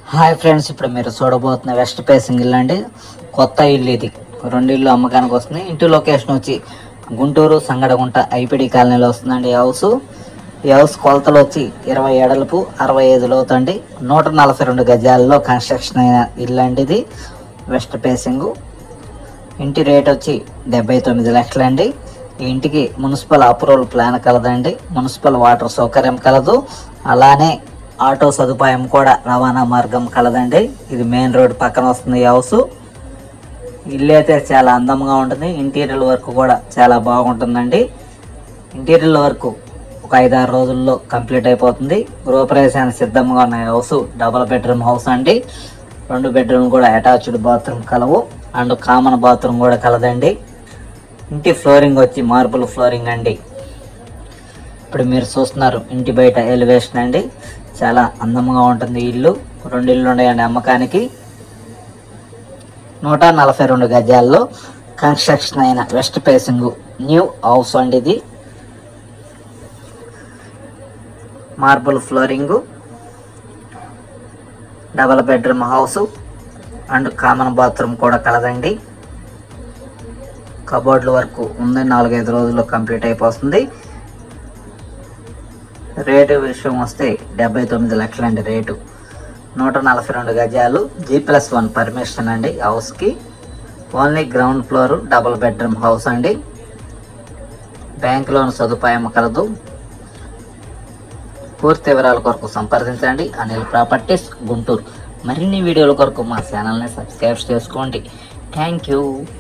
hi friends ఇప్పుడు మీరు చూడబోతున్న west facing ఇల్లు అండి కొత్త ఇల్లు ఇది రెండు ఇల్లు అమ్మకానికి వస్తుంది ఇంటి లొకేషన్ వచ్చి గుంటూరు సంగడగుంట ఐపిడి కాలనీలో వస్తుందండి ఈ హౌస్ ఈ హౌస్ కొలతలు వచ్చి ఇరవై ఏడలపు అరవై ఐదు లోతండి నూట నలభై రెండు గజాల్లో కన్స్ట్రక్షన్ అయిన ఇల్లు అండి ఇది వెస్ట్ ఫేసింగ్ ఇంటి రేట్ వచ్చి డెబ్బై తొమ్మిది లక్షలండి ఈ ఇంటికి మున్సిపల్ అప్రూవల్ ప్లాన్ కలదండి మున్సిపల్ వాటర్ సౌకర్యం కలదు అలానే ఆటో సదుపాయం కూడా రవాణా మార్గం కలదండి ఇది మెయిన్ రోడ్ పక్కన వస్తుంది ఈ హౌస్ ఇల్లు అయితే చాలా అందంగా ఉంటుంది ఇంటీరియర్ వర్క్ కూడా చాలా బాగుంటుందండి ఇంటీరియర్ వర్క్ ఒక ఐదారు రోజుల్లో కంప్లీట్ అయిపోతుంది గృహప్రవేశానికి సిద్ధంగా ఉన్న ఈ హౌస్ డబుల్ బెడ్రూమ్ హౌస్ అండి రెండు బెడ్రూమ్ కూడా అటాచ్డ్ బాత్రూమ్ కలవు అండ్ కామన్ బాత్రూమ్ కూడా కలదండి ఇంటి ఫ్లోరింగ్ వచ్చి మార్బుల్ ఫ్లోరింగ్ అండి ఇప్పుడు మీరు చూస్తున్నారు ఇంటి బయట ఎలివేషన్ అండి చాలా అందంగా ఉంటుంది ఈ ఇల్లు రెండు ఇల్లు ఉన్నాయండి అమ్మకానికి నూట నలభై రెండు గజాల్లో కన్స్ట్రక్షన్ అయిన వెస్ట్ ఫేసింగ్ న్యూ హౌస్ అండి ఇది marble flooring double bedroom house and common bathroom కూడా కలదండి కబోర్డ్ల వరకు ఉంది నాలుగైదు రోజుల్లో కంప్లీట్ అయిపోతుంది రేటు విషయం వస్తే డెబ్బై తొమ్మిది లక్షలండి రేటు నూట నలభై రెండు గజాలు జీ ప్లస్ వన్ పర్మిషన్ అండి హౌస్కి only ground floor double bedroom house అండి బ్యాంక్ లోన్ సదుపాయం కలదు పూర్తి వివరాల కొరకు సంప్రదించండి అనిల్ ప్రాపర్టీస్ గుంటూరు మరిన్ని వీడియోల కొరకు మా ఛానల్ని సబ్స్క్రైబ్ చేసుకోండి థ్యాంక్ యూ